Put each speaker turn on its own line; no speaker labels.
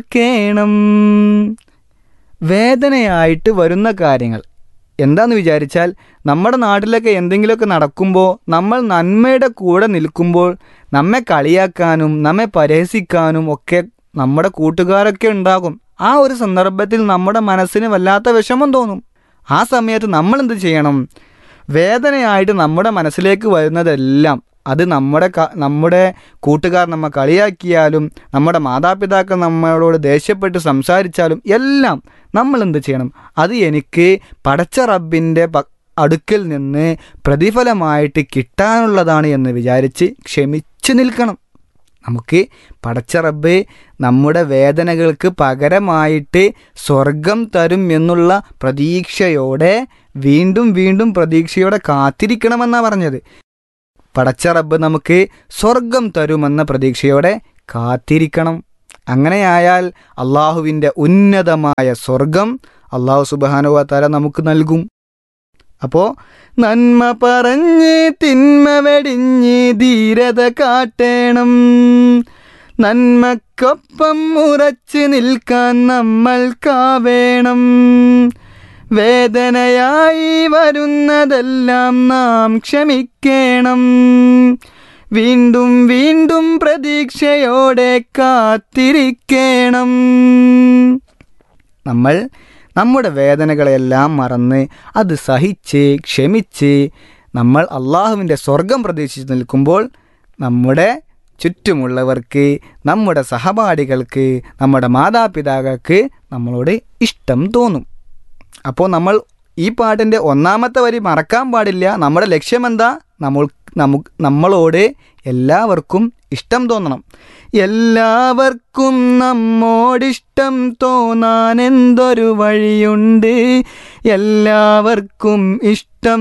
കേണം വേദനയായിട്ട് വരുന്ന കാര്യങ്ങൾ എന്താന്ന് വിചാരിച്ചാൽ നമ്മുടെ നാട്ടിലൊക്കെ എന്തെങ്കിലുമൊക്കെ നടക്കുമ്പോൾ നമ്മൾ നന്മയുടെ കൂടെ നിൽക്കുമ്പോൾ നമ്മെ കളിയാക്കാനും നമ്മെ പരിഹസിക്കാനും ഒക്കെ നമ്മുടെ കൂട്ടുകാരൊക്കെ ഉണ്ടാകും ആ ഒരു സന്ദർഭത്തിൽ നമ്മുടെ മനസ്സിന് വല്ലാത്ത വിഷമം തോന്നും ആ സമയത്ത് നമ്മൾ എന്ത് ചെയ്യണം വേദനയായിട്ട് നമ്മുടെ മനസ്സിലേക്ക് വരുന്നതെല്ലാം അത് നമ്മുടെ ക- നമ്മുടെ കൂട്ടുകാർ നമ്മെ കളിയാക്കിയാലും നമ്മുടെ മാതാപിതാക്കൾ നമ്മളോട് ദേഷ്യപ്പെട്ട് സംസാരിച്ചാലും എല്ലാം നമ്മൾ എന്ത് ചെയ്യണം അത് എനിക്ക് പടച്ച റബ്ബിൻ്റെ പ- അടുക്കൽ നിന്ന് പ്രതിഫലമായിട്ട് കിട്ടാനുള്ളതാണ് എന്ന് വിചാരിച്ച് ക്ഷമിച്ചു നിൽക്കണം നമുക്ക് പടച്ച റബ്ബ് നമ്മുടെ വേദനകൾക്ക് പകരമായിട്ട് സ്വർഗം തരും എന്നുള്ള പ്രതീക്ഷയോടെ വീണ്ടും വീണ്ടും പ്രതീക്ഷയോടെ കാത്തിരിക്കണമെന്നാണ് പറഞ്ഞത് പടച്ച റബ്ബ് നമുക്ക് സ്വർഗം തരുമെന്ന പ്രതീക്ഷയോടെ കാത്തിരിക്കണം അങ്ങനെയായാൽ അള്ളാഹുവിൻ്റെ ഉന്നതമായ സ്വർഗം അള്ളാഹു സുബാനുവത്താല നമുക്ക് നൽകും അപ്പോൾ നന്മ പറഞ്ഞ് തിന്മ വെടിഞ്ഞ് ധീരത കാട്ടേണം നന്മക്കൊപ്പം ഉറച്ചു നിൽക്കാൻ നമ്മൾക്കാവേണം വേദനയായി വരുന്നതെല്ലാം നാം ക്ഷമിക്കണം വീണ്ടും വീണ്ടും പ്രതീക്ഷയോടെ കാത്തിരിക്കണം നമ്മൾ നമ്മുടെ വേദനകളെല്ലാം മറന്ന് അത് സഹിച്ച് ക്ഷമിച്ച് നമ്മൾ അള്ളാഹുവിൻ്റെ സ്വർഗം പ്രതീക്ഷിച്ച് നിൽക്കുമ്പോൾ നമ്മുടെ ചുറ്റുമുള്ളവർക്ക് നമ്മുടെ സഹപാഠികൾക്ക് നമ്മുടെ മാതാപിതാക്കൾക്ക് നമ്മളോട് ഇഷ്ടം തോന്നും അപ്പോൾ നമ്മൾ ഈ പാട്ടിൻ്റെ ഒന്നാമത്തെ വരി മറക്കാൻ പാടില്ല നമ്മുടെ ലക്ഷ്യമെന്താ നമ്മൾ നമുക്ക് നമ്മളോട് എല്ലാവർക്കും ഇഷ്ടം തോന്നണം എല്ലാവർക്കും നമ്മോടിഷ്ടം തോന്നാൻ എന്തൊരു വഴിയുണ്ട് എല്ലാവർക്കും ഇഷ്ടം